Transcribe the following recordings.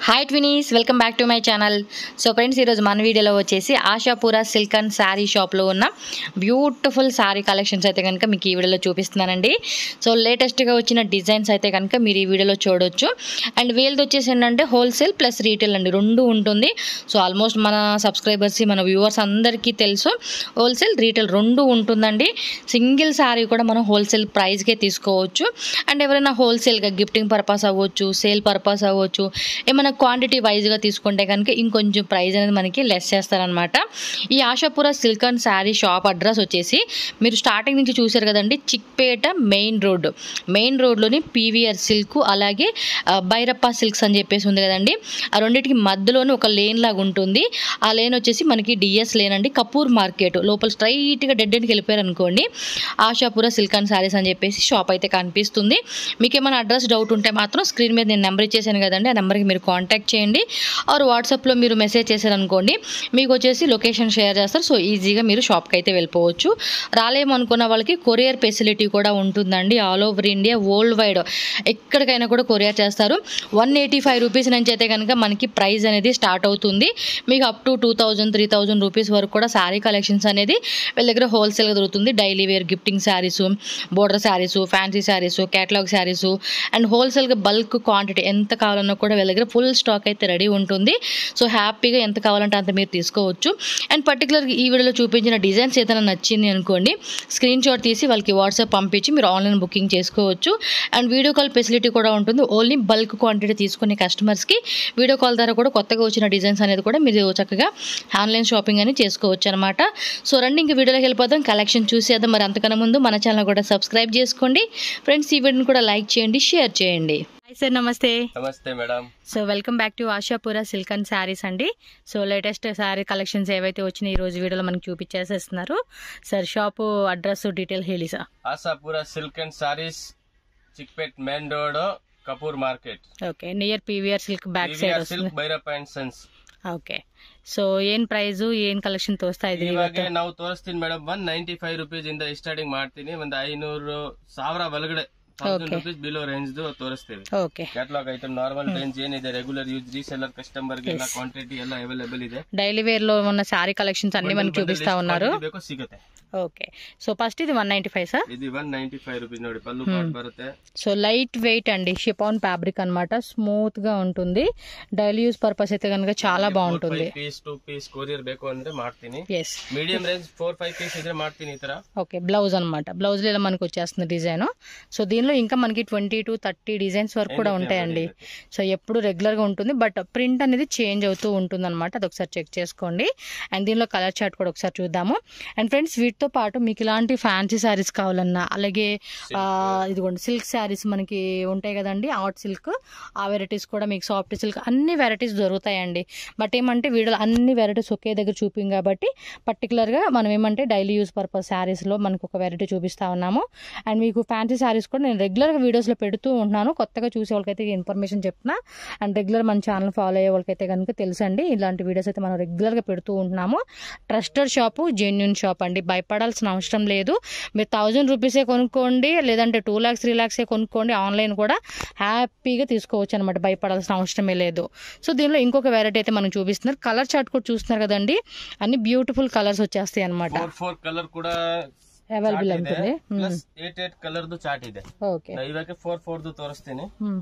Hi twinnies welcome back to my channel so friends ఈరోజు మన వీడియోలో వచ్చేసి ఆశాపుర సిల్క్ అండ్ శారీ షాప్లో ఉన్న బ్యూటిఫుల్ శారీ కలెక్షన్స్ అయితే కనుక మీకు ఈ వీడియోలో చూపిస్తున్నానండి సో లేటెస్ట్గా వచ్చిన డిజైన్స్ అయితే కనుక మీరు ఈ వీడియోలో చూడొచ్చు అండ్ వీళ్ళది వచ్చేసి ఏంటంటే హోల్సేల్ ప్లస్ రీటైల్ అండి రెండు ఉంటుంది సో ఆల్మోస్ట్ మన సబ్స్క్రైబర్స్ మన వ్యూవర్స్ అందరికీ తెలుసు హోల్సేల్ రీటైల్ రెండు ఉంటుందండి సింగిల్ శారీ కూడా మనం హోల్సేల్ ప్రైస్కే తీసుకోవచ్చు అండ్ ఎవరైనా హోల్సేల్గా గిఫ్టింగ్ పర్పస్ అవ్వచ్చు సేల్ పర్పస్ అవ్వచ్చు ఏమైనా క్వాంటిటీ వైజ్గా తీసుకుంటే కనుక ఇంకొంచెం ప్రైస్ అనేది మనకి లెస్ చేస్తారనమాట ఈ Ashapura silk and sari shop address వచ్చేసి మీరు స్టార్టింగ్ నుంచి చూశారు కదండి చిక్పేట మెయిన్ రోడ్ మెయిన్ రోడ్లోని పీవీఆర్ సిల్క్ అలాగే ఆ, భైరప్ప సిల్క్స్ అని చెప్పేసి ఉంది కదండి ఆ రెండింటికి మధ్యలోనే ఒక లేన్ లాగా ఉంటుంది ఆ లేన్ వచ్చేసి మనకి డిఎస్ లేన్ అండి కపూర్ మార్కెట్ లోపల స్ట్రైట్గా డెడ్ ఎండ్కి వెళ్ళిపోయారు అనుకోండి ఆశాపుర సిల్క్ అండ్ శారీస్ అని చెప్పేసి షాప్ అయితే కనిపిస్తుంది మీకు ఏమైనా అడ్రస్ డౌట్ ఉంటే మాత్రం స్క్రీన్ మీద నేను నెంబర్ ఇచ్చేసాను కదండి ఆ నెంబర్కి మీరు కాంటాక్ట్ చేయండి ఆర్ వాట్సాప్లో మీరు మెసేజ్ చేశారనుకోండి మీకు వచ్చేసి లొకేషన్ షేర్ చేస్తారు సో ఈజీగా మీరు షాప్కి అయితే వెళ్ళిపోవచ్చు రాలేమనుకున్న వాళ్ళకి కొరియర్ ఫెసిలిటీ కూడా ఉంటుందండి all over India world wide ఎక్కడికైనా కూడా కొరియర్ చేస్తారు వన్ ఎయిటీ ఫైవ్ రూపీస్ నుంచి అయితే కనుక మనకి ప్రైస్ అనేది స్టార్ట్ అవుతుంది మీకు up to two thousand three thousand rupees వరకు కూడా శారీ కలెక్షన్స్ అనేది వీళ్ళ దగ్గర హోల్సేల్గా దొరుకుతుంది daily wear gifting saris border saris fancy saris catalogue saris and హోల్సేల్గా బల్క్ క్వాంటిటీ ఎంత కావాలన్నా కూడా వీళ్ళ దగ్గర ఫుల్ స్టాక్ అయితే రెడీ ఉంటుంది సో హ్యాపీగా ఎంత కావాలంటే అంత మీరు తీసుకోవచ్చు అండ్ పర్టికులర్గా ఈ వీడియోలో చూపించిన డిజైన్స్ ఏదైనా నచ్చింది అనుకోండి స్క్రీన్ షాట్ తీసి వాళ్ళకి వాట్సాప్ పంపించి మీరు ఆన్లైన్ బుకింగ్ చేసుకోవచ్చు అండ్ వీడియో కాల్ ఫెసిలిటీ కూడా ఉంటుంది ఓన్లీ బల్క్ క్వాంటిటీ తీసుకునే కస్టమర్స్కి వీడియో కాల్ ద్వారా కూడా కొత్తగా వచ్చిన డిజైన్స్ అనేది కూడా మీరు చక్కగా ఆన్లైన్ షాపింగ్ అని చేసుకోవచ్చు అనమాట సో రండి ఇంక వీడియోలోకి వెళ్ళిపోతాం కలెక్షన్ చూసేద్దాం మరి అంతకన్నా ముందు మన ఛానల్ కూడా సబ్స్క్రైబ్ చేసుకోండి ఫ్రెండ్స్ ఈ వీడియోని కూడా లైక్ చేయండి షేర్ చేయండి హాయ్ సార్ నమస్తే నమస్తే madam so welcome back to Ashapura silk and saris అండి సో లేటెస్ట్ శారీ కలెక్షన్స్ ఏవైతే వచ్చినాయి ఈ రోజు వీడియోలో మనకి చూపించేసేస్తున్నారు సార్ షాపు అడ్రస్ డీటెయిల్ ಹೇಳಿ sir Ashapura silk and saris Chickpet main road Kapoor market okay near PVR silk back side వస్తుంది silk Bhairappa and sons okay so ಏನ್ ಪ್ರೈಸ್ ಏನ್ ಕಲೆಕ್ಷನ್ ತೋರಿಸ್ತಾ ಇದ್ರಿ ಇವಾಗ ನಾವು ತೋರಿಸ್ತೀನಿ madam one ninety five rupees ಇಂದ ಸ್ಟಾರ್ಟಿಂಗ್ ಮಾಡ್ತೀನಿ ಒಂದ್ ಐನೂರು ಸಾವಿರ ಒಳಗಡೆ ತೌಸಂಡ್ ರುಪೀಸ್ ಬಿಲೋ ರೇಂಜ್ ತೋರಿಸ್ತೀವಿ okay catalogue item normal range ಏನಿದೆ ರೆಗ್ಯುಲರ್ ಯೂಸ್ ರೀಸೆಲ್ಲರ್ ಕಸ್ಟಮರ್ ಗೆ ಎಲ್ಲ ಕ್ವಾಂಟಿಟಿ ಎಲ್ಲ ಅವೈಲೇಬಲ್ ಇದೆ డైలీ వేర్ లో ఉన్న శారీ కలెక్షన్స్ అన్ని మనకి చూపిస్తా ఉన్నారు Quantity ಬೇಕೋ ಸಿಗುತ್ತೆ ఓకే సో ఫస్ట్ ఇది వన్ నైన్టీ ఫైవ్ సార్ ಇದು ಒನ್ ನೈಂಟಿ ಫೈವ್ ರುಪೀಸ್ ನೋಡಿ ಪಲ್ಲು ಪಾಟ್ ಬರುತ್ತೆ సో లైట్ వెయిట్ అండి షిపాన్ ఫ్యాబ్రిక్ అన్నమాట స్మూత్ గా ఉంటుంది డైలీ యూస్ పర్పస్ అయితే కనుక చాలా బాగుంటుంది ಪೀಸ್ ಟೂ ಪೀಸ್ ಕೊರಿಯರ್ ಬೇಕು ಅಂದ್ರೆ ಮಾಡ್ತೀನಿ yes medium range four five piece ఇದ್ರೆ ಮಾಡ್ತೀನಿ ఈ ತರ ఓకే బ్లౌజ్ అనమాట బ్లౌజ్ లో ఇలా మనకి వచ్చేస్తుంది డిజైన్ సో దీనిలో ఇంకా మనకి ట్వంటీ టు థర్టీ డిజైన్స్ వరకు కూడా ఉంటాయండి సో ఎప్పుడు రెగ్యులర్ గా ఉంటుంది బట్ ప్రింట్ అనేది చేంజ్ అవుతూ ఉంటుంది అనమాట అది ఒకసారి చెక్ చేసుకోండి అండ్ దీనిలో కలర్ చార్ట్ కూడా ఒకసారి చూద్దాము అండ్ ఫ్రెండ్స్ వీటితో పాటు మీకు ఇలాంటి ఫ్యాన్సీ శారీస్ కావాలన్నా అలాగే ఆ, ఇదిగోండి సిల్క్ శారీస్ మనకి ఉంటాయి కదండి ఆర్ట్ సిల్క్ ఆ వెరైటీస్ కూడా మీకు సాఫ్ట్ సిల్క్ అన్ని వెరైటీస్ దొరుకుతాయండి బట్ ఏమంటే వీడియోలో అన్ని వెరైటీస్ ఒకే దగ్గర చూపింగ్ కాబట్టి పర్టికులర్గా మనం ఏమంటే డైలీ యూస్ పర్పస్ శారీస్లో మనకు ఒక వెరైటీ చూపిస్తా ఉన్నాము అండ్ మీకు ఫ్యాన్సీ శారీస్ కూడా నేను రెగ్యులర్గా వీడియోస్లో పెడుతూ ఉంటున్నాను కొత్తగా చూసే వాళ్ళకైతే ఇన్ఫర్మేషన్ చెప్తున్నా అండ్ రెగ్యులర్ మన ఛానల్ ఫాలో అయ్యే వాళ్ళకైతే కనుక తెలుసండి ఇలాంటి వీడియోస్ అయితే మనం రెగ్యులర్గా పెడుతూ ఉంటున్నాము ట్రస్టెడ్ షాపు జెన్యున్ షాప్ అండి భయపడాల్సిన అవసరం లేదు మీరు థౌజండ్ రూపీసే కొనుక్కోండి లేదంటే టూ ల్యాక్స్ త్రీ ల్యాక్సే కొనుక్కోండి ఆన్లైన్ కూడా హ్యాపీగా తీసుకోవచ్చు అనమాట భయపడాల్సిన అవసరమే లేదు సో దీనిలో ఇంకొక వెరైటీ అయితే మనం చూపిస్తున్నారు కలర్ చార్ట్ కూడా చూస్తున్నారు కదండి అన్ని బ్యూటిఫుల్ కలర్స్ వచ్చేస్తాయి అనమాట ಫೋರ್ ಫೋರ್ ಕಲರ್ ಕೂಡ అవైలబుల్ ఉంటుంది ಪ್ಲಸ್ ಏಟ್ ಏಟ್ ಕಲರ್ದು ಚಾರ್ಟ್ ಇದೆ ఓకే ನಾ ಇವಾಗ ಫೋರ್ ಫೋರ್ದು ತೋರಿಸ್ತೀನಿ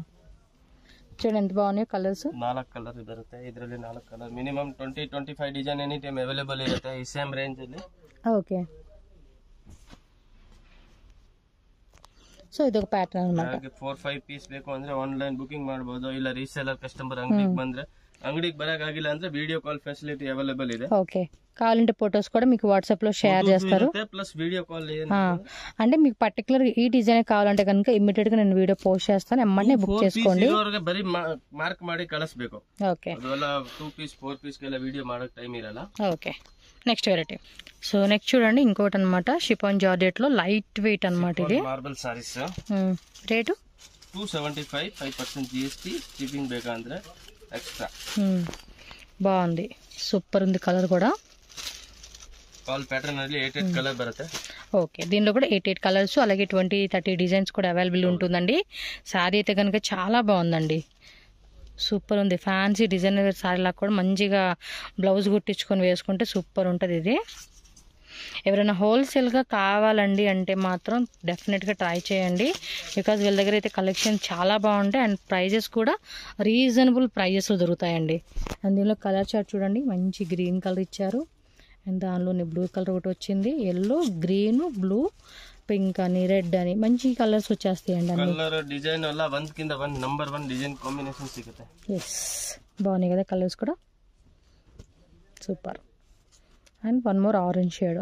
చూడండి ఎంత బాగున్నాయి ಕಲರ್ಸ್ ನಾಲ್ಕು ಕಲರ್ ಬರುತ್ತೆ ಇದರಲ್ಲಿ ನಾಲ್ಕು colour minimum twenty twenty five design any time available ಇರುತ್ತೆ ಈ ಸೇಮ್ ರೇಂಜ್ ಅಲ್ಲಿ ఓకే సో ఇది ఒక ప్యాటర్న్ అనమాట ಹಾಗೆ ಫೋರ್ ಫೈವ್ ಪೀಸ್ ಬೇಕು ಅಂದ್ರೆ ಆನ್ಲೈನ್ ಬುಕಿಂಗ್ ಮಾಡಬಹುದು ಇಲ್ಲ ರೀಸೇಲರ್ ಕಸ್ಟಮರ್ ಅಂಗಡಿಗೆ ಬಂದ್ರೆ ಅಂಗಡಿಗೆ ಬರಕಾಗಿಲ್ಲ ಅಂದ್ರೆ ವಿಡಿಯೋ ಕಾಲ್ ಫೆಸಿಲಿಟಿ ಅವೈಲೇಬಲ್ ಇದೆ ఓకే కావాలంటే ఫొటోస్ కూడా మీకు వాట్సాప్ లో షేర్ చేస్తారు ಪ್ಲಸ್ ವಿಡಿಯೋ ಕಾಲ್ ఆ, అంటే మీకు పర్టికులర్ ఈ డిజైన్ కావాలంటే కనుక ఇమ్మీడియట్ గా నేను వీడియో పోస్ట్ చేస్తాను ఎమ్మటే బుక్ చేసుకోండి ಇರೋರ್ಗೆ ಬರೀ ಮಾರ್ಕ್ ಮಾಡಿ ಕಳಿಸ್ಬೇಕು ఓకే ಅದೆಲ್ಲ ಟೂ ಪೀಸ್ ಫೋರ್ ಪೀಸ್ಗೆಲ್ಲ ವಿಡಿಯೋ ಮಾಡಕ್ ಟೈಮ್ ಇರಲ್ಲ okay next variety so next చూడండి ఇంకోటి అనమాట షిపాన్ జార్జెట్ లో లైట్ వెయిట్ అనమాట ఇది marble saris um, rate two seventy five five percent G S T shipping ಬೇಕಂದ್ರೆ ಎಕ್ಸ್ಟ್ರಾ ఉమ్, బాగుంది సూపర్ ఉంది కలర్ కూడా ಕಾಲ್ ಪ್ಯಾಟರ್ನ್ ಅಲ್ಲಿ ಏಟ್ ಏಟ್ ಕಲರ್ ಬರುತ್ತೆ ఓకే దీనిలో కూడా ఎయిట్ ఎయిట్ కలర్స్ అలాగే ట్వంటీ థర్టీ డిజైన్స్ కూడా అవైలబుల్ ఉంటుందండి శారీ అయితే కనుక చాలా బాగుందండి సూపర్ ఉంది ఫ్యాన్సీ డిజైనర్ శారీలా కూడా మంచిగా బ్లౌజ్ కుట్టించుకొని వేసుకుంటే సూపర్ ఉంటుంది ఇది ఎవరైనా హోల్సేల్గా కావాలండి అంటే మాత్రం డెఫినెట్గా ట్రై చేయండి బికాజ్ వీళ్ళ దగ్గర అయితే కలెక్షన్ చాలా బాగుంటాయి అండ్ ప్రైజెస్ కూడా రీజనబుల్ ప్రైజెస్లో దొరుకుతాయండి అండ్ దీనిలో కలర్ చార్ట్ చూడండి మంచి గ్రీన్ కలర్ ఇచ్చారు అండ్ దానిలోని బ్లూ కలర్ ఒకటి వచ్చింది ఎల్లో గ్రీన్ బ్లూ పింక్ అని రెడ్ అని మంచి కలర్స్ వచ్చేస్తాయండి అన్ని ಕಲರ್ ಡಿಸೈನ್ ಎಲ್ಲ ಒಂದ್ಕಿಂತ ಒಂದ್ ನಂಬರ್ ಒನ್ ಡಿಸೈನ್ ಕಾಂಬಿನೇಷನ್ ಸಿಗುತ್ತೆ ఎస్ బాగున్నాయి కదా కలర్స్ కూడా super and one more orange shade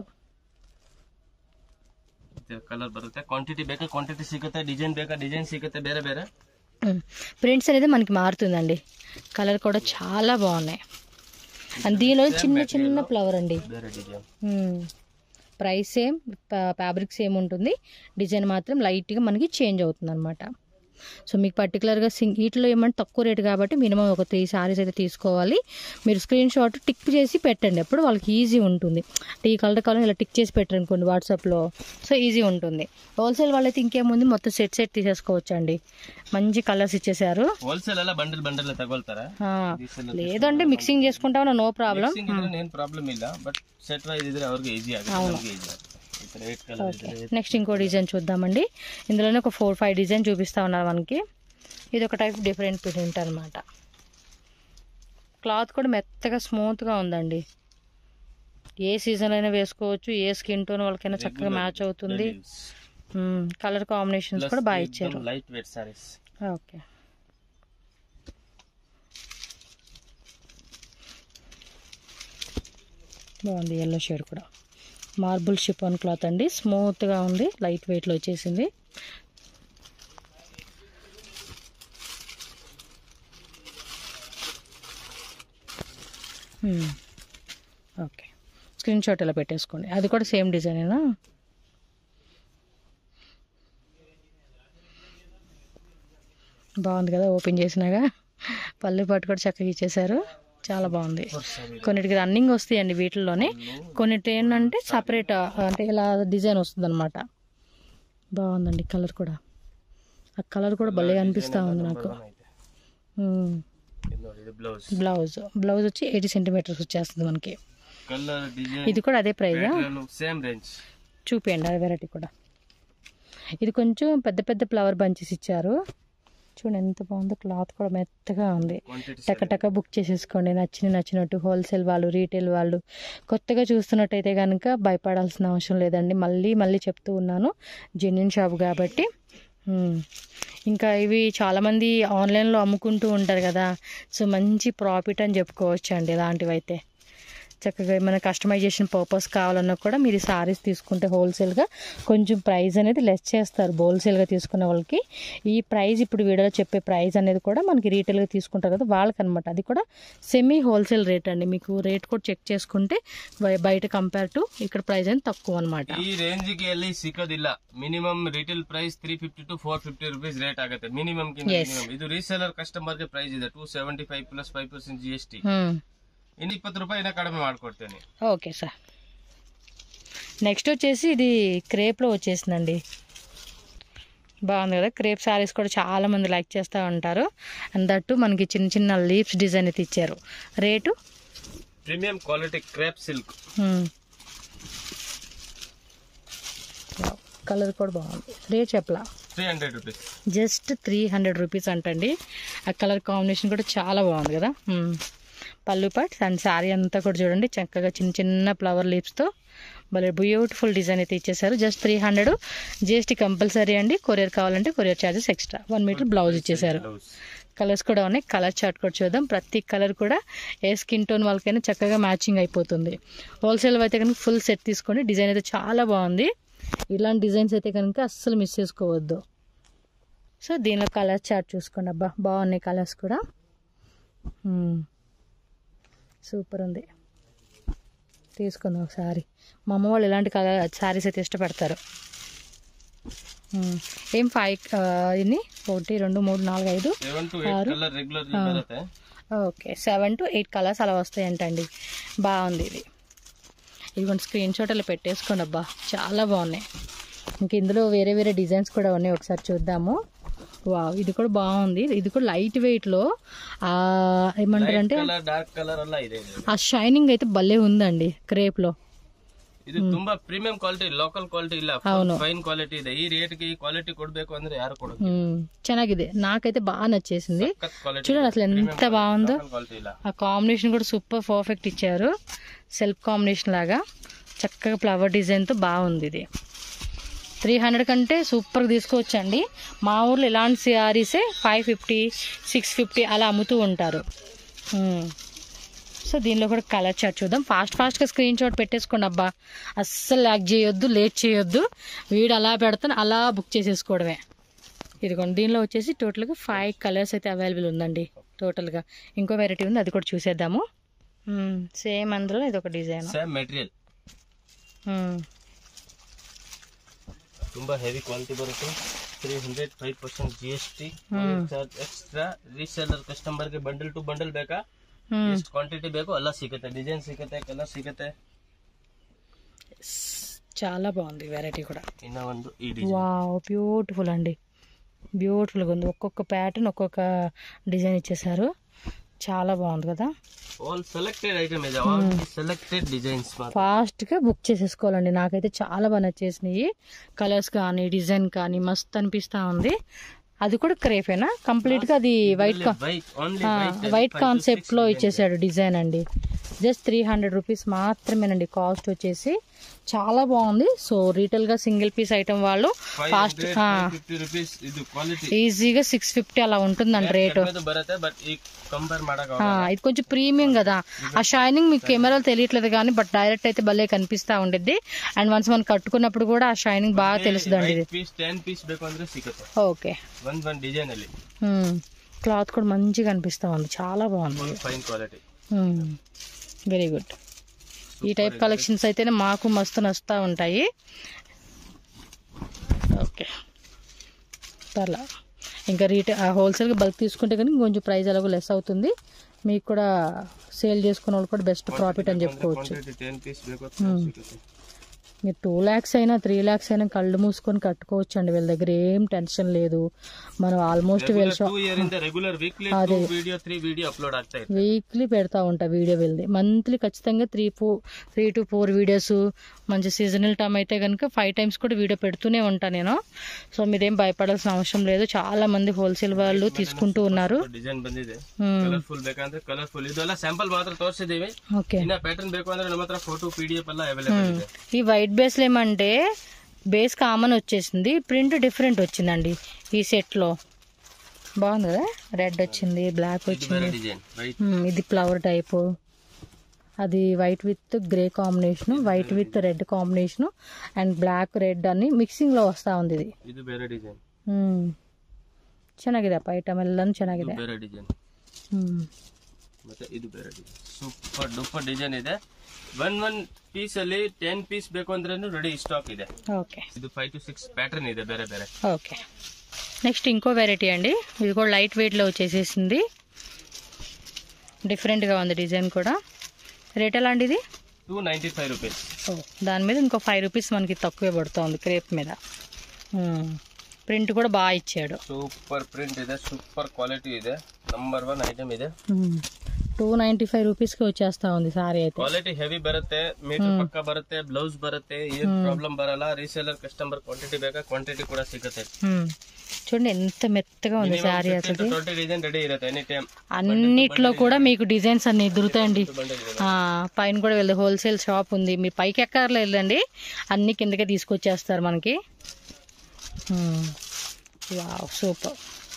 colour ಬರುತ್ತೆ ಕ್ವಾಂಟಿಟಿ ಬೇಕಾ ಕ್ವಾಂಟಿಟಿ ಸಿಗುತ್ತೆ ಡಿಸೈನ್ ಬೇಕಾ ಡಿಸೈನ್ ಸಿಗುತ್ತೆ ಬೇರೆ ಬೇರೆ ప్రింట్స్ అనేది మనకి మారుతుందండి కలర్ కూడా చాలా బాగున్నాయి అండ్ దీనిలో చిన్న చిన్న ఫ్లవర్ అండి ಬೇರೆ design price same fabric same ఉంటుంది డిజైన్ మాత్రం లైట్గా మనకి చేంజ్ అవుతుంది అనమాట సో మీకు పర్టికులర్గా సింగ్ వీటిలో ఏమంటే తక్కువ రేటు కాబట్టి మినిమం ఒక త్రీ సారీస్ అయితే తీసుకోవాలి మీరు స్క్రీన్ షాట్ టిక్ చేసి పెట్టండి అప్పుడు వాళ్ళకి ఈజీ ఉంటుంది అంటే ఈ కలర్ కాలం ఇలా టిక్ చేసి పెట్టండి అనుకోండి వాట్సాప్లో సో ఈజీ ఉంటుంది హోల్సేల్ వాళ్ళైతే ఇంకేముంది మొత్తం సెట్ సెట్ తీసేసుకోవచ్చు అండి మంచి కలర్స్ ఇచ్చేసారు ಹೋಲ್ಸೇಲ್ ಎಲ್ಲ ಬಂಡಲ್ ಬಂಡಲ್ ತಗೊಳ್ತಾರ ఆ, లేదంటే మిక్సింగ్ చేసుకుంటామన్నా నో ప్రాబ్లం ಮಿಕ್ಸಿಂಗ್ ಇದ್ರೆ ಏನ್ ಪ್ರಾಬ್ಲಮ್ ಇಲ್ಲ ಬಟ್ ಸೆಟ್ ವೈಸ್ ಇದ್ರೆ ಅವ್ರಿಗೆ ಈಸಿ ಆಗುತ್ತೆ ನಮ್ಗೆ ಈಸಿ ಆಗುತ್ತೆ ಈ ತರ ರೇಟ್ ಕಲರ್ ಇದೆ నెక్స్ట్ ఇంకో డిజైన్ చూద్దామండి ఇందులోనే ఒక ఫోర్ ఫైవ్ డిజైన్ చూపిస్తా ఉన్నారు మనకి ఇది ఒక టైప్ డిఫరెంట్ ప్రింట్ అనమాట క్లాత్ కూడా మెత్తగా స్మూత్గా ఉందండి ఏ సీజన్ అయినా వేసుకోవచ్చు ఏ స్కిన్ టోన్ వాళ్ళకైనా చక్కగా మ్యాచ్ అవుతుంది కలర్ కాంబినేషన్స్ కూడా బాగా ఇచ్చారు ಲೈಟ್ ವೇಟ್ ಸಾರೀಸ್ ఓకే బాగుంది ఎల్లో షేడ్ కూడా మార్బుల్ షిఫాన్ క్లాత్ అండి స్మూత్గా ఉంది లైట్ వెయిట్లో వచ్చేసింది Hmm. ఓకే స్క్రీన్ షాట్ ఇలా పెట్టేసుకోండి అది కూడా సేమ్ డిజైనేనా బాగుంది కదా ఓపెన్ చేసినాగా పళ్ళు పట్టు కూడా చక్కగా ఇచ్చేసారు చాలా బాగుంది కొన్నిటికి రన్నింగ్ వస్తాయండి వీటిల్లోనే కొన్నిటి ఏంటంటే సపరేట్ అంటే ఇలా డిజైన్ వస్తుంది అనమాట బాగుందండి కలర్ కూడా ఆ కలర్ కూడా భలే అనిపిస్తూ ఉంది నాకు మ్మ్. ಇದು ನೋಡಿ ಇದು ಬ್ಲೌಸ್ బ్లౌజ్ బ్లౌజ్ వచ్చి ఎయిటీ సెంటీమీటర్స్ వచ్చేస్తుంది మనకి ಕಲರ್ ಡಿಸೈನ್ ఇది కూడా అదే ప్రైజా ಸೇಮ್ ರೇಂಜ್ చూపించండి ఆ వెరైటీ కూడా ఇది కొంచెం పెద్ద పెద్ద ఫ్లవర్ బంచెస్ ఇచ్చారు చూడండి ఎంత బాగుందో క్లాత్ కూడా మెత్తగా ఉంది ಕ್ವಾಂಟಿಟಿ టక టక బుక్ చేసేసుకోండి నచ్చిన నచ్చినట్టు హోల్సేల్ వాళ్ళు రీటైల్ వాళ్ళు కొత్తగా చూస్తున్నట్టయితే కనుక భయపడాల్సిన అవసరం లేదండి మళ్ళీ మళ్ళీ చెప్తూ ఉన్నాను జెన్యున్ షాప్ కాబట్టి ఉమ్. ఇంకా ఇవి చాలామంది ఆన్లైన్లో అమ్ముకుంటూ ఉంటారు కదా సో మంచి ప్రాఫిట్ అని చెప్పుకోవచ్చు అండి ఇలాంటివి అయితే చక్కగా ఏమైనా కస్టమైజేషన్ పర్పస్ కావాలన్నా కూడా మీరు సారీస్ తీసుకుంటే హోల్సేల్గా కొంచెం ప్రైస్ అనేది లెస్ చేస్తారు హోల్సేల్గా తీసుకునే వాళ్ళకి ఈ ప్రైస్ ఇప్పుడు వీడియోలో చెప్పే ప్రైస్ అనేది కూడా మనకి రీటైల్గా తీసుకుంటారు కదా వాళ్ళకి అనమాట అది కూడా సెమీ హోల్సేల్ రేట్ అండి మీకు రేట్ కూడా చెక్ చేసుకుంటే బయ- బయట కంపేర్ టు ఇక్కడ ప్రైస్ అనేది తక్కువ అనమాట ಈ ರೇಂಜ್ ಗೆ ಅಲ್ಲಿ ಸಿಕ್ಕೋದಿಲ್ಲ minimum retail price three fifty to four fifty rupees rate ಆಗುತ್ತೆ ಮಿನಿಮಮ್ ಇದು ರೀಸೇಲರ್ ಕಸ್ಟಮರ್ ಗೆ ಪ್ರೈಸ್ ಇದೆ two seventy five plus five percent G S T ಇನ್ನು ಇಪ್ಪತ್ತು ರೂಪಾಯಿ ಇನ್ನ ಕಡಿಮೆ ಮಾಡ್ಕೊಡ್ತೇನೆ ఓకే సార్ నెక్స్ట్ వచ్చేసి ఇది క్రేప్లో వచ్చేసిందండి బాగుంది కదా క్రేప్ శారీస్ కూడా చాలా మంది లైక్ చేస్తూ ఉంటారు అండ్ దట్టు మనకి చిన్న చిన్న లీవ్స్ డిజైన్ అయితే ఇచ్చారు rate premium quality crepe silk colour కూడా బాగుంది రేట్ చెప్పలా three hundred rupees just three hundred rupees అంటండి ఆ కలర్ కాంబినేషన్ కూడా చాలా బాగుంది కదా మ్మ్. పళ్ళు పాట్ అండ్ శారీ అంతా కూడా చూడండి చక్కగా చిన్న చిన్న ఫ్లవర్ లీవ్స్తో భలే బ్యూటిఫుల్ డిజైన్ అయితే ఇచ్చేసారు just three hundred GST compulsory అండి కొరియర్ కావాలంటే courier charges extra one metre blouse ఇచ్చేసారు ಬ್ಲೌಸ್ కలర్స్ కూడా ఉన్నాయి కలర్ చార్ట్ కూడా చూద్దాం ప్రతి కలర్ కూడా ఏ స్కిన్ టోన్ వాళ్ళకైనా చక్కగా మ్యాచింగ్ అయిపోతుంది హోల్సేల్ అయితే కనుక ఫుల్ సెట్ తీసుకోండి డిజైన్ అయితే చాలా బాగుంది ఇలాంటి డిజైన్స్ అయితే కనుక అస్సలు మిస్ చేసుకోవద్దు సో దీనిలో కలర్ చార్ట్ చూసుకోండి అబ్బా బాగున్నాయి కలర్స్ కూడా మ్మ్. సూపర్ ఉంది తీసుకుందాం ఒకసారి మా అమ్మ వాళ్ళు ఇలాంటి కలర్ శారీస్ అయితే ఇష్టపడతారు మ్మ్. ఏం ఫైవ్ ఇన్ని ఒకటి రెండు మూడు నాలుగు ఐదు seven to eight colour regular ಬರುತ್ತೆ okay seven to eight colours అలా వస్తాయంటండి బాగుంది ఇది ఇదిగోండి స్క్రీన్ షాట్ అలా పెట్టేసుకోండి అబ్బా చాలా బాగున్నాయి ఇంక ఇందులో వేరే వేరే డిజైన్స్ కూడా ఉన్నాయి ఒకసారి చూద్దాము వావ్ ఇది కూడా బాగుంది ఇది కూడా లైట్ వెయిట్ లో ఆ ఏమంటారు అంటే ಕಲರ್ ಡಾರ್ಕ್ ಕಲರ್ ಎಲ್ಲ ಇದೆ ಇದು. ఆ షైనింగ్ అయితే భలే ఉందండి క్రేప్ లో ಇದು ತುಂಬಾ ಪ್ರೀಮಿಯಂ ಕ್ವಾಲಿಟಿ ಲೋಕಲ್ ಕ್ವಾಲಿಟಿ ಇಲ್ಲ అవును. ಫೈನ್ ಕ್ವಾಲಿಟಿ ಇದೆ ಈ ರೇಟ್ ಗೆ ಈ ಕ್ವಾಲಿಟಿ ಕೊಡ್ಬೇಕು ಅಂದ್ರೆ ಯಾರು ಕೊಡೋದು ఉమ్, ಚೆನ್ನಾಗಿದೆ నాకైతే బాగా నచ్చేసింది ಕ್ವಾಲಿಟಿ చూడండి అసలు ఎంత బాగుందో ಕ್ವಾಲಿಟಿ ಇಲ್ಲ ఆ కాంబినేషన్ కూడా సూపర్ పర్ఫెక్ట్ ఇచ్చారు సెల్ఫ్ కాంబినేషన్ లాగా చక్కగా ఫ్లవర్ డిజైన్తో బాగుంది ఇది త్రీ హండ్రెడ్ కంటే సూపర్గా తీసుకోవచ్చండి మా ఊర్లో ఇలాంటి సిఆరీసే ఫైవ్ ఫిఫ్టీ సిక్స్ ఫిఫ్టీ అలా అమ్ముతూ ఉంటారు ఉమ్. సో దీనిలో కూడా కలర్ చార్ట్ చూద్దాం ఫాస్ట్ ఫాస్ట్గా స్క్రీన్ షాట్ పెట్టేసుకోండి అబ్బా అస్సలు లాక్ చేయొద్దు లేట్ చేయొద్దు వీడు అలా పెడతాను అలా బుక్ చేసేసుకోవడమే ఇదిగోండి దీనిలో వచ్చేసి టోటల్గా ఫైవ్ కలర్స్ అయితే అవైలబుల్ ఉందండి టోటల్గా ఇంకో వెరైటీ ఉంది అది కూడా చూసేద్దాము సేమ్ అందులో ఇది ఒక డిజైన్ ಸೇಮ್ ಮೆಟೀರಿಯಲ್ ತುಂಬಾ ಹೆವಿ ಕ್ವಾಲಿಟಿ ಬರುತ್ತೆ three hundred five percent G S T charge extra reseller customer ಗೆ ಬಂಡಲ್ ಟು ಬಂಡಲ್ ಬೇಕಾ ಎಷ್ಟು ಕ್ವಾಂಟಿಟಿ ಬೇಕು ಎಲ್ಲ ಸಿಗುತ್ತೆ ಡಿಸೈನ್ ಸಿಗುತ್ತೆ ಕಲರ್ ಸಿಗುತ್ತೆ చాలా బాగుంది వెరైటీ కూడా ಇನ್ನ ಒಂದು ಈ ಡಿಸೈನ್ వావ్ బ్యూటిఫుల్ అండి బ్యూటిఫుల్గా ఉంది ఒక్కొక్క ప్యాటర్న్ ఒక్కొక్క డిజైన్ ఇచ్చేసారు చాలా బాగుంది కదా ಆಲ್ ಸೆಲೆಕ್ಟೆಡ್ ಐಟಮ್ ಇದೆ ಸೆಲೆಕ್ಟೆಡ್ ಡಿಸೈನ್ಸ್ ಮಾತ್ರ ఫాస్ట్గా బుక్ చేసేసుకోవాలండి నాకైతే చాలా బాగా నచ్చేసినాయి కలర్స్ కానీ డిజైన్ కానీ మస్త్ అనిపిస్తూ ఉంది అది కూడా క్రేఫేనా కంప్లీట్గా అది white white only white concept లో ఇచ్చేసాడు డిజైన్ అండి జస్ట్ త్రీ హండ్రెడ్ రూపీస్ మాత్రమేనండి కాస్ట్ వచ్చేసి చాలా బాగుంది సో రీటైల్ గా సింగిల్ పీస్ ఐటమ్ వాళ్ళు ఫాస్ట్ ಫಿಫ್ಟಿ ರುಪೀಸ್ ಇದು ಕ್ವಾಲಿಟಿ ఈజీగా సిక్స్ ఫిఫ్టీ అలా ఉంటుందండి రేటు ಬರುತ್ತೆ బట్ ఈ కంపేర్ ಮಾಡಕ್ ఆ, ఇది కొంచెం ప్రీమియం కదా ఆ షైనింగ్ మీకు కెమెరాలో తెలియట్లేదు కానీ బట్ డైరెక్ట్ అయితే భలే కనిపిస్తా ఉండిద్ది అండ్ వన్స్ మనం కట్టుకున్నప్పుడు కూడా ఆ షైనింగ్ బాగా తెలుస్తుందండి ఇది ಪೀಸ್ ಟೆನ್ ಪೀಸ್ ಬೇಕು ಅಂದ್ರೆ ಸಿಗುತ್ತೆ ఓకే ಒಂದ್ ಒಂದ್ ಡಿಸೈನ್ ಅಲ್ಲಿ క్లాత్ కూడా మంచిగా అనిపిస్తా ఉంది చాలా బాగుంది full fine quality very good ఈ టైప్ కలెక్షన్స్ అయితేనే మాకు మస్తు నచ్చుతూ ఉంటాయి ఓకే పర్లా ఇంకా రీటే హోల్సేల్గా బల్క్ తీసుకుంటే కానీ కొంచెం ప్రైస్ ఎలాగో లెస్ అవుతుంది మీకు కూడా సేల్ చేసుకున్న వాళ్ళు కూడా బెస్ట్ ప్రాఫిట్ అని చెప్పుకోవచ్చు ಕ್ವಾಂಟಿಟಿ ಟೆನ್ ಪೀಸ್ ಬೇಕು ಅಂದ್ರೆ ಸಿಗುತ್ತೆ మీరు టూ ల్యాక్స్ అయినా త్రీ ల్యాక్స్ అయినా కళ్ళు మూసుకొని కట్టుకోవచ్చు అండి వీళ్ళ దగ్గర ఏం టెన్షన్ లేదు మనం ఆల్మోస్ట్ వీళ్ళ ಟೂ ಇಯರ್ ಇಂದ regular weekly two video three video upload ಆಗ್ತಾ ಇದೆ వీక్లీ పెడతా ఉంటా వీడియో వెళ్ళి మంత్లీ ఖచ్చితంగా three four three to four videos మంచి సీజనల్ టైం అయితే కనుక ఫైవ్ టైమ్స్ కూడా వీడియో పెడుతూనే ఉంటా నేను సో మీరేం భయపడాల్సిన అవసరం లేదు చాలా మంది హోల్సేల్ వాళ్ళు తీసుకుంటూ ఉన్నారు ಡಿಸೈನ್ ಬಂದಿದೆ ಹ್ಮ್. ಕಲರ್ಫುಲ್ ಬೇಕಂದ್ರೆ ಕಲರ್ಫುಲ್ ಇದೆಲ್ಲ ಸ್ಯಾಂಪಲ್ ಮಾತ್ರ ತೋರಿಸಿದೀವಿ ఓకే ಇನ್ನ ಪ್ಯಾಟರ್ನ್ ಬೇಕು ಅಂದ್ರೆ ನಮ್ಮ ಹತ್ರ ಫೋಟೋ ಪಿ ಡಿ ಎಫ್ ಎಲ್ಲ ಅವೈಲೇಬಲ್ ಇದೆ ఈ వైట్ బేస్లో ఏమంటే బేస్ కామన్ వచ్చేసింది ప్రింట్ డిఫరెంట్ వచ్చిందండి ఈ సెట్లో బాగుంది కదా రెడ్ వచ్చింది బ్లాక్ ಇದು వచ్చింది ಬೇರೆ ಡಿಸೈನ್ ವೈಟ್ మ్మ్, ఇది ఫ్లవర్ టైపు అది white with grey combination white with red combination and black red అని మిక్సింగ్ లో వస్తా ఉంది ఇది ಇದು ಬೇರೆ ಡಿಸೈನ್ మ్మ్. ಚೆನ್ನಾಗಿದೆ ಅಪ್ಪ ಐಟಮ್ ಎಲ್ಲಾನು ಚೆನ್ನಾಗಿದೆ ಬೇರೆ ಡಿಸೈನ್ ಮ್ಮ್. ಮತ್ತೆ ಇದು ಬೇರೆ ಡಿಸೈನ್ ಸೂಪರ್ ಡೂಪರ್ ಡಿಸೈನ್ ಇದೆ ಒನ್ ಒನ್ ಪೀಸ್ ಅಲ್ಲಿ ಟೆನ್ ಪೀಸ್ ಬೇಕು ಅಂದ್ರೆ ರೆಡಿ ಸ್ಟಾಕ್ ಇದೆ ఓకే ಇದು ಫೈವ್ ಟು ಸಿಕ್ಸ್ ಪ್ಯಾಟರ್ನ್ ಇದೆ ಬೇರೆ ಬೇರೆ ఓకే నెక్స్ట్ ఇంకో వెరైటీ అండి ఇది కూడా లైట్ వెయిట్లో వచ్చేసేసింది డిఫరెంట్గా ఉంది డిజైన్ కూడా రేట్ ఎలా అండి ఇది ಟೂ ನೈಂಟಿ ಫೈವ್ ರುಪೀಸ್ ఓ దాని మీద ఇంకో ఫైవ్ రూపీస్ మనకి తక్కువే పడుతుంది క్రేప్ మీద ప్రింట్ కూడా బాగా ఇచ్చాడు ಸೂಪರ್ ಪ್ರಿಂಟ್ ಇದೆ ಸೂಪರ್ ಕ್ವಾಲಿಟಿ ಇದೆ ನಂಬರ್ ಒನ್ ಐಟಮ್ ಇದೆ టూ నైంటీ ఫైవ్ రూపీస్కి వచ్చేస్తా ఉంది సారీ అయితే ಕ್ವಾಲಿಟಿ ಹೆವಿ ಬರುತ್ತೆ ಮೀಟರ್ ಪಕ್ಕ ಬರುತ್ತೆ ಬ್ಲೌಸ್ ಬರುತ್ತೆ ಏನ್ ಪ್ರಾಬ್ಲಮ್ ಬರಲ್ಲ ರೀಸೇಲರ್ ಕಸ್ಟಮರ್ ಕ್ವಾಂಟಿಟಿ ಬೇಕಾ ಕ್ವಾಂಟಿಟಿ ಕೂಡ ಸಿಗುತ್ತೆ మ్మ్. చూడండి ఎంత మెత్తగా ఉంది శారీ అసలు ಟ್ವೆಂಟಿ ಡಿಸೈನ್ ರೆಡಿ ಇರುತ್ತೆ ಎನಿ ಟೈಮ್ అన్నిట్లో కూడా మీకు డిజైన్స్ అన్ని దొరుకుతాయండి ಬಂಡಲ್ ಇದೆ ఆ, పైన కూడా వెళ్ళి హోల్సేల్ షాప్ ఉంది మీరు పైకి ఎక్కర్లేదండి అన్ని కిందకే తీసుకొచ్చేస్తారు మనకి వావ్ సూపర్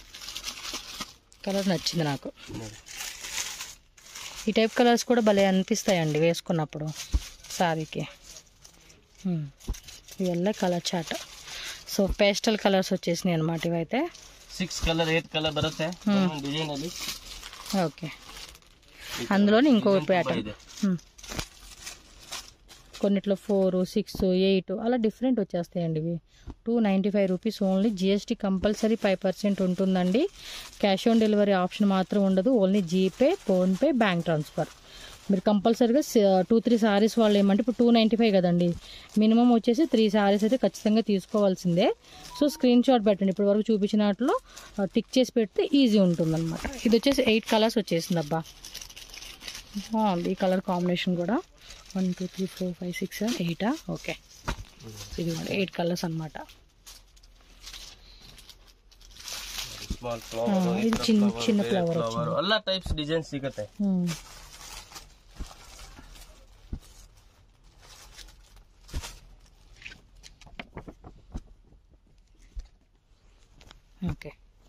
కలర్ నచ్చింది నాకు ఈ టైప్ కలర్స్ కూడా భలే అనిపిస్తాయండి వేసుకున్నప్పుడు సారీకి మ్మ్. ఇవల్ల colour chart so pastel colours వచ్చేసినాయి అనమాట ఇవైతే ಸಿಕ್ಸ್ ಕಲರ್ ಏಟ್ ಕಲರ್ ಬರುತ್ತೆ ಡಿಸೈನ್ ಅಲ್ಲಿ ఓకే అందులోని ఇంకో ತುಂಬಾ ప్యాటర్న్ ಇದೆ కొన్నిట్లో ఫోర్ సిక్స్ ఎయిట్ అలా డిఫరెంట్ వచ్చేస్తాయండి ఇవి two ninety five rupees only GST compulsory five percent ఉంటుందండి క్యాష్ ఆన్ డెలివరీ ఆప్షన్ మాత్రం ఉండదు only GPay PhonePe bank transfer మీరు కంపల్సరీగా టూ త్రీ సారీస్ వాళ్ళు ఏమంటే ఇప్పుడు టూ నైంటీ ఫైవ్ కదండి మినిమం వచ్చేసి త్రీ సారీస్ అయితే ఖచ్చితంగా తీసుకోవాల్సిందే సో స్క్రీన్ షాట్ పెట్టండి ఇప్పటి వరకు చూపించినట్లు టిక్ చేసి పెడితే ఈజీ ఉంటుందన్నమాట ఇది వచ్చేసి ఎయిట్ కలర్స్ వచ్చేసింది అబ్బా బాగుంది ఈ కలర్ కాంబినేషన్ కూడా one two three four five six seven ఎయిటా ఓకే ఇది ఎయిట్ కలర్స్ అనమాట ಸ್ಮಾಲ್ ಹಾ, ಫ್ಲವರ್ ಇದು ಚಿನ್ನ- ಚಿನ್ನ flower ಫ್ಲವರ್ ಎಲ್ಲ ಟೈಪ್ಸ್ ಡಿಸೈನ್ ಸಿಗುತ್ತೆ ఓకే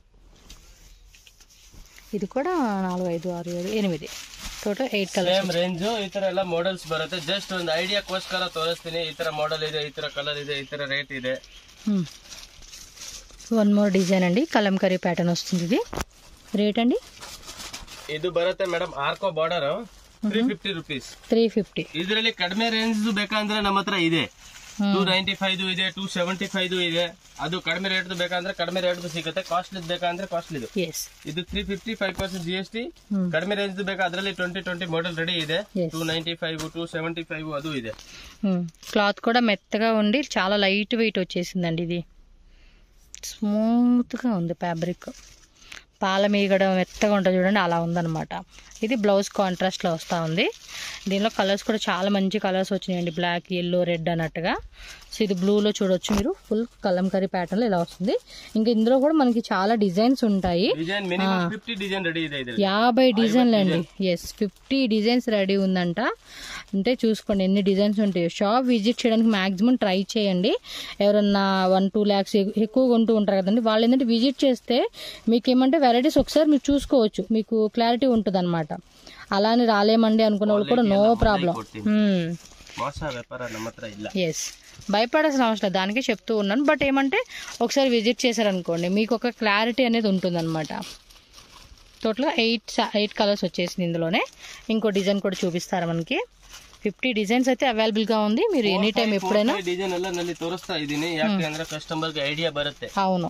ఇది కూడా నాలుగు ఐదు ఆరు ఏడు ఎనిమిది total eight colours same range ಈ ತರ ಎಲ್ಲ ಮಾಡೆಲ್ಸ್ ಬರುತ್ತೆ ಜಸ್ಟ್ ಒಂದು ಐಡಿಯಾಕ್ಕೋಸ್ಕರ ತೋರಿಸ್ತೀನಿ ಈ ತರ ಮಾಡೆಲ್ ಇದೆ ಈ ತರ ಕಲರ್ ಇದೆ ಈ ತರ ರೇಟ್ ಇದೆ వన్ మోర్ డిజైన్ అండి కలంకరీ ప్యాటర్న్ వస్తుంది ఇది రేట్ అండి ಇದು ಬರುತ್ತೆ ಮೇಡಮ್ ಆರ್ಕೋ border three fifty rupees three fifty ಇದರಲ್ಲಿ ಕಡಿಮೆ ರೇಂಜ್ ಬೇಕಂದ್ರೆ ನಮ್ಮ ಹತ್ರ ಇದೆ ಟೂ ನೈಂಟಿ ಫೈವ್ ಇದೆ ಟೂ ಸೆವೆಂಟಿ ಫೈವ್ ಇದೆ ಅದು ಕಡಿಮೆ ರೇಟ್ ಬೇಕಂದ್ರೆ ಕಡಿಮೆ ರೇಟ್ ಸಿಗುತ್ತೆ ಕಾಸ್ಟ್ಲಿ ಬೇಕಂದ್ರೆ ಕಾಸ್ಟ್ಲಿ ಎಸ್ ಇದು three fifty five percent G S T ಕಡಿಮೆ ರೇಂಜ್ ಬೇಕಾ ಅದರಲ್ಲಿ ಟ್ವೆಂಟಿ ಟ್ವೆಂಟಿ ಮಾಡೆಲ್ ರೆಡಿ ಇದೆ Yes. Two ninety five two seventy five ಅದು ಇದೆ క్లాత్ కూడా మెత్తగా ఉండి చాలా లైట్ వెయిట్ వచ్చేసిందండి ఇది స్మూత్గా ఉంది ఫ్యాబ్రిక్ పాల మీగడ మెత్తగా ఉంటుంది చూడండి అలా ఉందన్నమాట ఇది బ్లౌజ్ కాంట్రాస్ట్లో వస్తూ ఉంది దీనిలో కలర్స్ కూడా చాలా మంచి కలర్స్ వచ్చినాయండి బ్లాక్ ఎల్లో రెడ్ అన్నట్టుగా సో ఇది బ్లూలో చూడొచ్చు మీరు ఫుల్ కలంకరీ ప్యాటర్న్లో ఇలా వస్తుంది ఇంకా ఇందులో కూడా మనకి చాలా డిజైన్స్ ఉంటాయి design minimum fifty design ready ಇದೆ ಇದರಲ್ಲಿ యాభై డిజైన్లు అండి ఎస్ ఫిఫ్టీ డిజైన్స్ రెడీ ఉందంట అంటే చూసుకోండి ఎన్ని డిజైన్స్ ఉంటాయో షాప్ విజిట్ చేయడానికి మాక్సిమం ట్రై చేయండి ఎవరన్నా వన్ టూ ల్యాక్స్ ఎక్కువ కొంటూ ఉంటారు కదండి వాళ్ళు ఏంటంటే విజిట్ చేస్తే మీకు ఏమంటే వెరైటీస్ ఒకసారి మీరు చూసుకోవచ్చు మీకు క్లారిటీ ఉంటుంది అనమాట అలా అని రాలేమండి అనుకున్న వాళ్ళు కూడా నో ప్రాబ్లం ಮೋಸ ವ್ಯಾಪಾರ ನಮ್ಮ ಹತ್ರ ಇಲ್ಲ ఎస్ భయపడాల్సిన అవసరం లేదు దానికే చెప్తూ ఉన్నాను బట్ ఏమంటే ఒకసారి విజిట్ చేశారనుకోండి మీకు ఒక క్లారిటీ అనేది ఉంటుందన్నమాట టోటల్గా ఎయిట్ ఎయిట్ కలర్స్ వచ్చేసింది ఇందులోనే ఇంకో డిజైన్ కూడా చూపిస్తారు మనకి ఫిఫ్టీ డిజైన్స్ అయితే అవైలబుల్గా ఉంది మీరు ఎనీ టైం ఎప్పుడైనా ಡಿಸೈನ್ ಎಲ್ಲ ನಲ್ಲಿ ತೋರಿಸ್ತಾ ಇದ್ದೀನಿ ಯಾಕೆ ಅಂದ್ರೆ ಕಸ್ಟಮರ್ಗೆ ಐಡಿಯಾ ಬರುತ್ತೆ అవును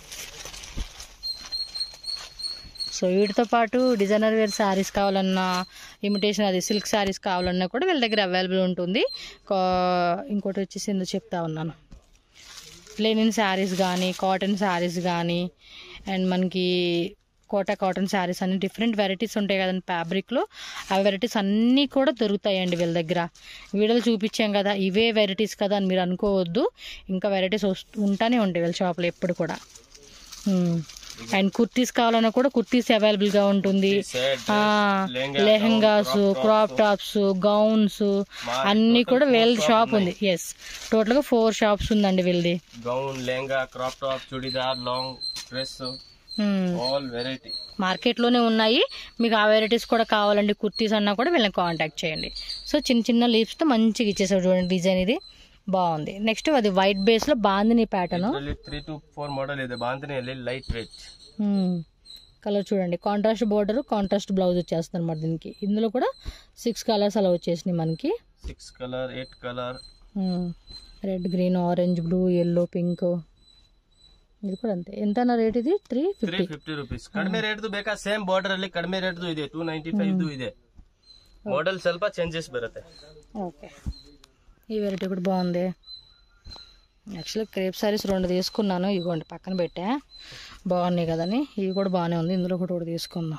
సో వీటితో పాటు డిజైనర్ వేర్ శారీస్ కావాలన్నా ఇమిటేషన్ అది సిల్క్ శారీస్ కావాలన్నా కూడా వీళ్ళ దగ్గర అవైలబుల్ ఉంటుంది కా- ఇంకోటి వచ్చేసి ఎందుకు చెప్తా ఉన్నాను లెనిన్ శారీస్ కానీ కాటన్ శారీస్ కానీ అండ్ మనకి కోటా కాటన్ శారీస్ అన్ని డిఫరెంట్ వెరైటీస్ ఉంటాయి కదండి ఫ్యాబ్రిక్లో ఆ వెరైటీస్ అన్నీ కూడా దొరుకుతాయండి వీళ్ళ దగ్గర వీడియోలు చూపించాం కదా ఇవే వెరైటీస్ కదా అని మీరు అనుకోవద్దు ఇంకా వెరైటీస్ వస్తూ ఉంటానే ఉంటాయి వీళ్ళ షాప్లో ఎప్పుడు కూడా అండ్ కుర్తీస్ కావాలన్నా కూడా కుర్తీస్ అవైలబుల్గా ఉంటుంది Set, ఆ, lehenga, lehengas crop tops gowns అన్నీ కూడా వీళ్ళ షాప్ ఉంది ఎస్ టోటల్గా ఫోర్ షాప్స్ ఉందండి వీళ్ళది gown lehenga crop top churidar long dress all variety మార్కెట్లోనే ఉన్నాయి మీకు ఆ వెరైటీస్ కూడా కావాలండి కుర్తీస్ అన్నా కూడా వీళ్ళని కాంటాక్ట్ చేయండి సో చిన్న చిన్న లీవ్స్తో మంచిగా ఇచ్చేసాడు చూడండి డిజైన్ ఇది బాగుంది నెక్స్ట్ అది వైట్ బేస్లో బాందిని ప్యాటర్న్ ಇದರಲ್ಲಿ ತ್ರೀ ಟು ಫೋರ್ ಮಾಡೆಲ್ ಇದೆ ಬಾಂಧನಿಯಲ್ಲಿ ಲೈಟ್ ವೇಟ್ కలర్ చూడండి కాంట్రాస్ట్ బోర్డర్ కాంట్రాస్ట్ బ్లౌజ్ వచ్చేస్తుంది అనమాట దీనికి ఇందులో కూడా సిక్స్ కలర్స్ అలా వచ్చేసినాయి మనకి six colour eight colour red green orange blue yellow pink ఇది కూడా ಅಂತೆ ఎంత ರೇಟ್ ఇది three three fifty fifty rupees ಕಡಿಮೆ ರೇಟ್ದು ಬೇಕಾ ಸೇಮ್ ಬಾರ್ಡರ್ ಅಲ್ಲಿ ಕಡಿಮೆ ರೇಟ್ದು ಇದೆ ಟೂ ನೈಂಟಿ ಫೈವ್ ಇದೆ ಮಾಡೆಲ್ ಸ್ವಲ್ಪ ಚೇಂಜಸ್ ಬರುತ್ತೆ ఓకే ఈ వెరైటీ కూడా బాగుంది యాక్చువల్లీ క్రేప్ సారీస్ రెండు తీసుకున్నాను ఇదిగోండి పక్కన పెట్టా బాగున్నాయి కదని ఇవి కూడా బాగానే ఉంది ఇందులో కూడా ఒకటి తీసుకుందాం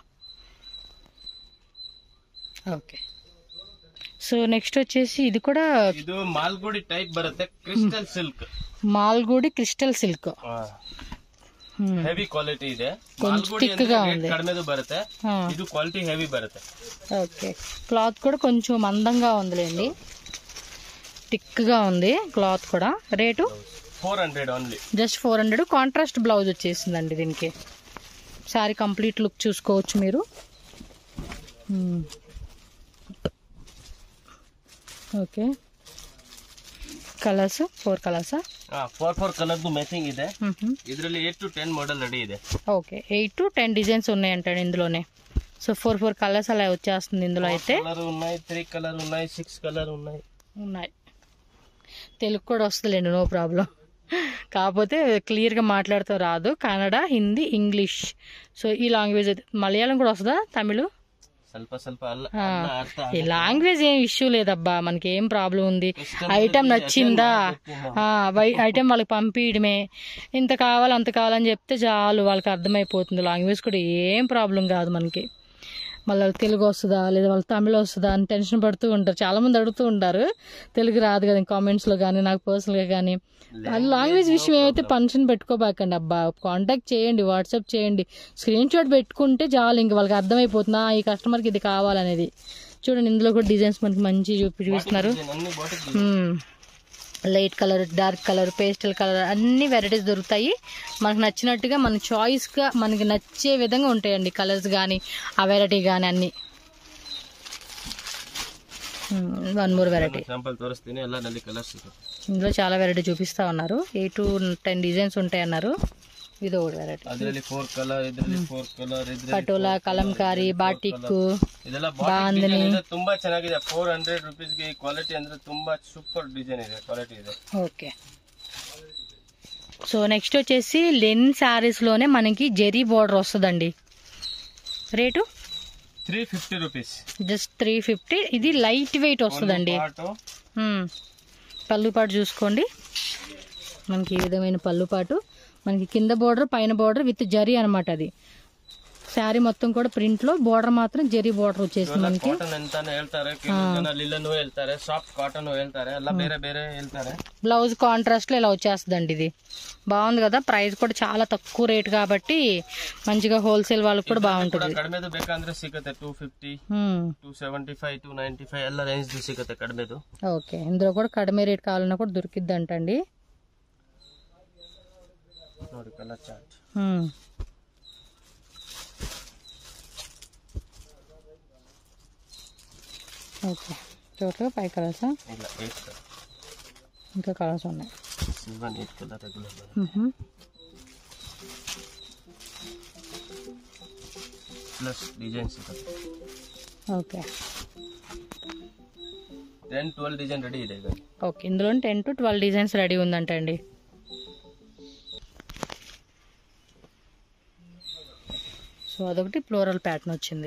ఓకే సో నెక్స్ట్ వచ్చేసి ఇది కూడా ಇದು ಮಾಲ್ಗುಡಿ ಟೈಪ್ ಬರುತ್ತೆ crystal silk Malgudi crystal silk heavy quality ಇದೆ కొంచెం ಮಾಲ್ಗುಡಿ thick గా ಅಂದ್ರೆ ఉంది. rate ಕಡಿಮೆದು ಬರುತ್ತೆ ಇದು ಕ್ವಾಲಿಟಿ ಹೆವಿ ಬರುತ್ತೆ ఓకే క్లాత్ కూడా కొంచెం మందంగా ఉందిలేండి థిక్గా ఉంది క్లాత్ కూడా rate four hundred only just four hundred contrast blouse వచ్చేసిందండి దీనికి శారీ కంప్లీట్ లుక్ చూసుకోవచ్చు మీరు మ్మ్. ఓకే కలర్స్ ఫోర్ కలర్సా ಫೋರ್ ಫೋರ್ ಕಲರ್ದು ಮ್ಯಾಚಿಂಗ್ ಇದೆ ಇದರಲ್ಲಿ eight to ten model ready ಇದೆ okay eight to ten designs ఉన్నాయంటండి ఇందులోనే సో ఫోర్ ఫోర్ కలర్స్ అలా వచ్చేస్తుంది ఇందులో అయితే కలర్ ఉన్నాయి త్రీ కలర్ ఉన్నాయి సిక్స్ కలర్ ఉన్నాయి ఉన్నాయి తెలుగు కూడా వస్తుందిలేండి నో ప్రాబ్లం కాకపోతే క్లియర్గా మాట్లాడుతూ రాదు కన్నడ హిందీ ఇంగ్లీష్ సో ఈ లాంగ్వేజ్ అయితే మలయాళం కూడా వస్తుందా తమిళ్ ಸ್ವಲ್ಪ ಸ್ವಲ್ಪ ಅಲ್ಲ ఆ. ಅಲ್ಲ ಅರ್ಥ ఈ లాంగ్వేజ్ ఏం ఇష్యూ లేదబ్బా మనకి ఏం ప్రాబ్లం ఉంది ఐటమ్ నచ్చిందా ఐటమ్ వాళ్ళకి పంపించడమే ఇంత కావాలి అంత కావాలని చెప్తే చాలు వాళ్ళకి అర్థమైపోతుంది లాంగ్వేజ్ కూడా ఏం ప్రాబ్లం కాదు మనకి మళ్ళీ వాళ్ళకి తెలుగు వస్తుందా లేదా వాళ్ళకి తమిళ వస్తుందా అని టెన్షన్ పడుతూ ఉంటారు చాలా మంది అడుగుతూ ఉంటారు తెలుగు రాదు కదా కామెంట్స్లో కానీ నాకు పర్సనల్గా కానీ వాళ్ళు లాంగ్వేజ్ విషయం ఏమైతే పర్మిషన్ పెట్టుకోబాకండి అబ్బా కాంటాక్ట్ చేయండి వాట్సాప్ చేయండి స్క్రీన్ షాట్ పెట్టుకుంటే చాలు ఇంక వాళ్ళకి అర్థమైపోతుందా ఈ కస్టమర్కి ఇది కావాలనేది చూడండి ఇందులో కూడా డిజైన్స్ మనకి మంచి చూపి చూపిస్తున్నారు అన్ని bottle light colour dark colour pastel colour అన్ని వెరైటీస్ దొరుకుతాయి మనకు నచ్చినట్టుగా మన చాయిస్గా మనకి నచ్చే విధంగా ఉంటాయండి కలర్స్ కానీ ఆ వెరైటీ కానీ అన్ని వన్ మోర్ వెరైటీ ಸ್ಯಾಂಪಲ್ ತೋರಿಸ್ತೀನಿ ಎಲ್ಲ ನಲ್ಲಿ ಕಲರ್ ಸಿಗುತ್ತೆ ఇందులో చాలా వెరైటీ చూపిస్తా ఉన్నారు ఎయిట్ టు టెన్ డిజైన్స్ ఉంటాయి అన్నారు ఇది ఒకటి వెరైటీ ಅದರಲ್ಲಿ ಫೋರ್ ಕಲರ್ ಇದರಲ್ಲಿ ಫೋರ್ ಕಲರ್ ಇದ್ರಲ್ಲಿ పటోలా కలంకారీ బాటిక్ ಇದೆಲ್ಲ ಬಾಟಿಕ್ ಡಿಸೈನ್ ಇದೆ ತುಂಬಾ ಚೆನ್ನಾಗಿದೆ ಫೋರ್ ಹಂಡ್ರೆಡ್ ರುಪೀಸ್ಗೆ ಈ ಕ್ವಾಲಿಟಿ ಅಂದ್ರೆ ತುಂಬಾ ಸೂಪರ್ ಡಿಸೈನ್ ಇದೆ ಕ್ವಾಲಿಟಿ ಇದೆ ఓకే సో నెక్స్ట్ వచ్చేసి లెన్ శారీస్లోనే మనకి జెరీ బార్డర్ వస్తుందండి rate three fifty rupees just three fifty ఇది లైట్ వెయిట్ వస్తుందండి ಪಾಟು మ్మ్. పళ్ళు పాటు చూసుకోండి మనకి ఈ విధమైన పళ్ళు పాటు మనకి కింద బోర్డర్ పైన బోర్డర్ విత్ జరీ అనమాట అది శారీ మొత్తం కూడా ప్రింట్లో బోర్డర్ మాత్రం జరీ బోర్డర్ వచ్చేసింది మనకి ಕಾಟನ್ ಅಂತಾನೆ ಹೇಳ್ತಾರೆ ಕೆಲವು ಜನ ಲಿಲ್ಲನ್ ಹೇಳ್ತಾರೆ ಸಾಫ್ಟ್ ಕಾಟನ್ ಹೇಳ್ತಾರೆ ಎಲ್ಲ ಬೇರೆ ಬೇರೆ ಹೇಳ್ತಾರೆ బ్లౌజ్ కాంట్రాస్ట్లో ఇలా వచ్చేస్తుందండి ఇది బాగుంది కదా ప్రైస్ కూడా చాలా తక్కువ రేట్ కాబట్టి మంచిగా హోల్సేల్ వాళ్ళకి కూడా ಕೂಡ బాగుంటుంది ಕಡಿಮೆದು ಬೇಕಂದ್ರೆ ಸಿಗುತ್ತೆ ಟೂ ಫಿಫ್ಟಿ మ్మ్. Two seventy five two ninety five ಎಲ್ಲ ರೇಂಜ್ ಸಿಗುತ್ತೆ ಕಡಿಮೆದು ఓకే ఇందులో కూడా కಡಿಮೆ రేట్ కావాలన్నా కూడా దొరికిద్ది అంటండి ನೋಡಿ ಕಲರ್ ಚಾರ್ಟ್ మ్మ్. ఓకే టోటల్గా ఫైవ్ కలర్సా ಇಲ್ಲ ಏಟ್ ಕಲರ್ ఇంకా కలర్స్ ఉన్నాయి ಸಿಲ್ವನ್ ಏಟ್ ಕಲರ್ ರೆಗ್ಯುಲರ್ మ్మ్. ಪ್ಲಸ್ ಡಿಸೈನ್ ಸಿಗುತ್ತೆ okay ten twelve design ready ಇದೆ ಈಗ ఓకే ఇందులో ten to twelve designs ready ఉందంటండి సో అదొకటి ఫ్లోరల్ ప్యాటర్న్ వచ్చింది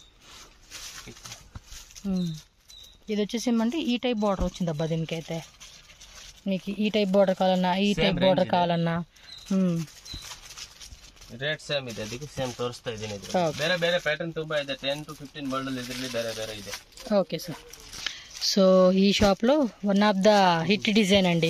మ్మ్. ఇది వచ్చేసి ఏమంటే ఈ టైప్ బార్డర్ వచ్చింది అబ్బా దీనికైతే మీకు ఈ టైప్ బార్డర్ కావాలన్నా ఈ టైప్ బార్డర్ కావాలన్నా మ్మ్. ರೇಟ್ ಸೇಮ್ ಇದೆ ಅದಕ್ಕೆ ಸೇಮ್ ತೋರಿಸ್ತಾ ಇದ್ದೀನಿ ಇದು Okay. ಬೇರೆ ಬೇರೆ ಪ್ಯಾಟರ್ನ್ ತುಂಬಾ ಇದೆ ಟೆನ್ ಟು ಫಿಫ್ಟೀನ್ ಬರ್ಡಲ್ ಇದರಲ್ಲಿ ಬೇರೆ ಬೇರೆ ಇದೆ ఓకే సార్ సో ఈ షాప్లో one of the hit design అండి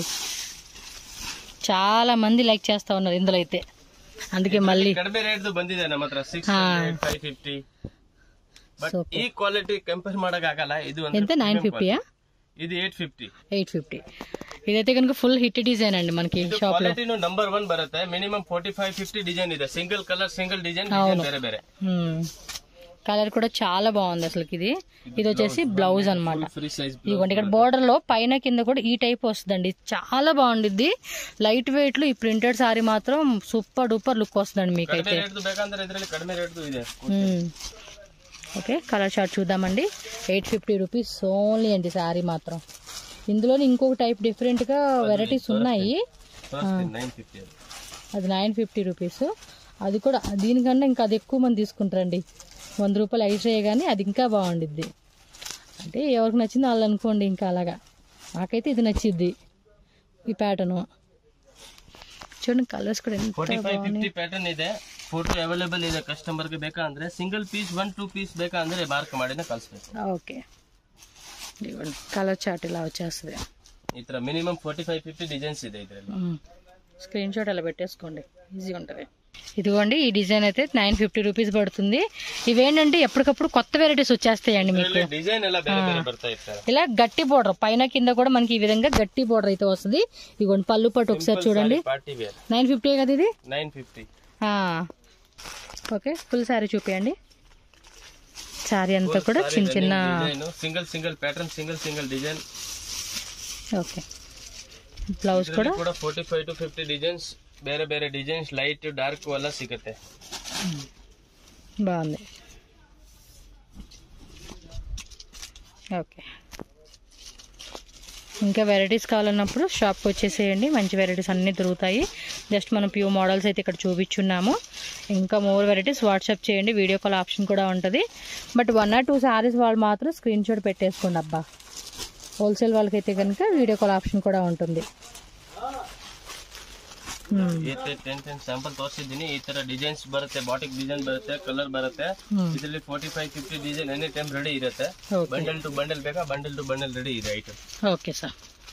చాలా మంది లైక్ చేస్తా ఉన్నారు ఇందులో అయితే అందుకే మళ్ళీ ಕಡಿಮೆ ರೇಟ್ ಬಂದಿದೆ ನಮ್ಮ ಹತ್ರ six hundred five fifty but So, ಈ ಕ್ವಾಲಿಟಿ ಕಂಪೇರ್ ಮಾಡಕ್ ಆಗಲ್ಲ ಇದು ఎంత నైన్ ఫిఫ్టీయా ಇದು ಏಟ್ ಫಿಫ್ಟಿ ఎయిట్ ఫిఫ్టీ ఇదైతే కనుక ఫుల్ హిట్ డిజైన్ అండి మనకి ಇದು షాప్ లో ಕ್ವಾಲಿಟಿನು ನಂಬರ್ ಒನ್ ಬರುತ್ತೆ minimum forty five fifty design ಇದೆ ಸಿಂಗಲ್ ಕಲರ್ ಸಿಂಗಲ್ ಡಿಸೈನ್ ಬೇರೆ ಬೇರೆ కలర్ కూడా చాలా బాగుంది అసలు ఇది ఇది వచ్చేసి బ్లౌజ్ అన్నమాట ಫ್ರೀ ಸೈಜ್ ఇదిగోండి ఇక్కడ బోర్డర్ లో పైన కింద కూడా ఈ టైప్ వస్తుందండి చాలా బాగుండిద్ది లైట్ వెయిట్ లో ఈ ప్రింటెడ్ సారీ మాత్రం సూపర్ డూపర్ లుక్ వస్తుందండి మీకైతే ಕಡಿಮೆ ರೇಟ್ ಬೇಕಂದ್ರೆ ಇದರಲ್ಲಿ ಕಡಿಮೆ ರೇಟ್ ಇದೆ మ్మ్. ఓకే కలర్ షార్ట్ చూద్దామండి ఎయిట్ ఫిఫ్టీ రూపీస్ ఓన్లీ అండి శారీ మాత్రం ఇందులో ఇంకొక టైప్ డిఫరెంట్గా వెరైటీస్ ఉన్నాయి ನೈನ್ ಫಿಫ್ಟಿ ಅದು అది నైన్ ఫిఫ్టీ రూపీస్ అది కూడా దీనికన్నా ఇంకా అది ఎక్కువ మంది తీసుకుంటారండి వంద రూపాయలు ఎక్స్ట్రా కానీ అది ఇంకా బాగుండిద్ది అంటే ఎవరికి నచ్చింది వాళ్ళు అనుకోండి ఇంకా అలాగా నాకైతే ఇది నచ్చిద్ది ఈ ప్యాటర్ను చూడండి కలర్స్ కూడా ఎంత ಫೋರ್ಟಿ ಫೈವ್ ಫಿಫ್ಟಿ ಪ್ಯಾಟರ್ನ್ ಇದೆ ಫೋಟೋ ಅವೈಲೇಬಲ್ ಇದೆ ಕಸ್ಟಮರ್ ಗೆ ಬೇಕಂದ್ರೆ single piece one two piece ಬೇಕಂದ್ರೆ ಮಾರ್ಕ್ ಮಾಡಿನೇ ಕಳಿಸ್ಬೇಕು ఓకే ఇదిగోండి కలర్ చార్ట్ ఇలా వచ్చేస్తుంది ಈ ತರ minimum forty five fifty designs ಇದೆ ಇದರಲ್ಲಿ స్క్రీన్ షాట్ అలా పెట్టేసుకోండి ఈజీగా ఉంటుంది ఇదిగోండి ఈ డిజైన్ అయితే నైన్ ఫిఫ్టీ రూపీస్ పడుతుంది ఇవేంటంటే ఎప్పటికప్పుడు కొత్త వెరైటీస్ వచ్చేస్తాయండి మీకు ಡಿಸೈನ್ ಎಲ್ಲ ಬೇರೆ ಬೇರೆ ಬರ್ತಾ ಇರ್ತಾರೆ ఇలా గట్టి బోర్డర్ పైన కింద కూడా మనకి ఈ విధంగా గట్టి బోర్డర్ అయితే వస్తుంది ఇదిగోండి పళ్ళు పట్టు ఒకసారి చూడండి ಪಾರ್ಟಿ ವೇರ್ నైన్ ఫిఫ్టీ కదా ఇది ನೈನ್ ಫಿಫ್ಟಿ ఆ. ఓకే ఫుల్ శారీ చూపించండి శారీ అంతా కూడా చిన్న చిన్న design single single pattern single single design okay blouse కూడా ಕೂಡ forty five to fifty designs ಬೇರೆ ಬೇರೆ ಡಿಸೈನ್ಸ್ ಲೈಟ್ ಡಾರ್ಕ್ ಎಲ್ಲ ಸಿಗುತ್ತೆ బాగుంది ఓకే ఇంకా వెరైటీస్ కావాలన్నప్పుడు షాప్కి వచ్చేసేయండి మంచి వెరైటీస్ అన్నీ దొరుకుతాయి జస్ట్ మనం ప్యూ మోడల్స్ అయితే ఇక్కడ చూపించున్నాము ఇంకా మోర్ వెరైటీస్ వాట్సాప్ చేయండి వీడియో కాల్ ఆప్షన్ కూడా ఉంటుంది but one or two saris వాళ్ళు మాత్రం స్క్రీన్ షాట్ పెట్టేసుకోండి అబ్బా హోల్సేల్ వాళ్ళకైతే కనుక వీడియో కాల్ ఆప్షన్ కూడా ఉంటుంది Hmm. ಈ ಟೆನ್ ಟೆನ್ ಸ್ಯಾಂಪಲ್ ತೋರಿಸಿದ್ದೀನಿ ಈ ತರ ಡಿಸೈನ್ಸ್ ಬರುತ್ತೆ ಬಾಟಿಕ್ ಡಿಸೈನ್ ಬರುತ್ತೆ ಕಲರ್ ಬರುತ್ತೆ Hmm. ಇದರಲ್ಲಿ forty five fifty design any time ready ಇರುತ್ತೆ ಓಕೆ ಬಂಡಲ್ ಟು ಬಂಡಲ್ ಬೇಕಾ ಬಂಡಲ್ ಟು ಬಂಡಲ್ ರೆಡಿ ಇದೆ ಐಟಮ್ ఓకే సార్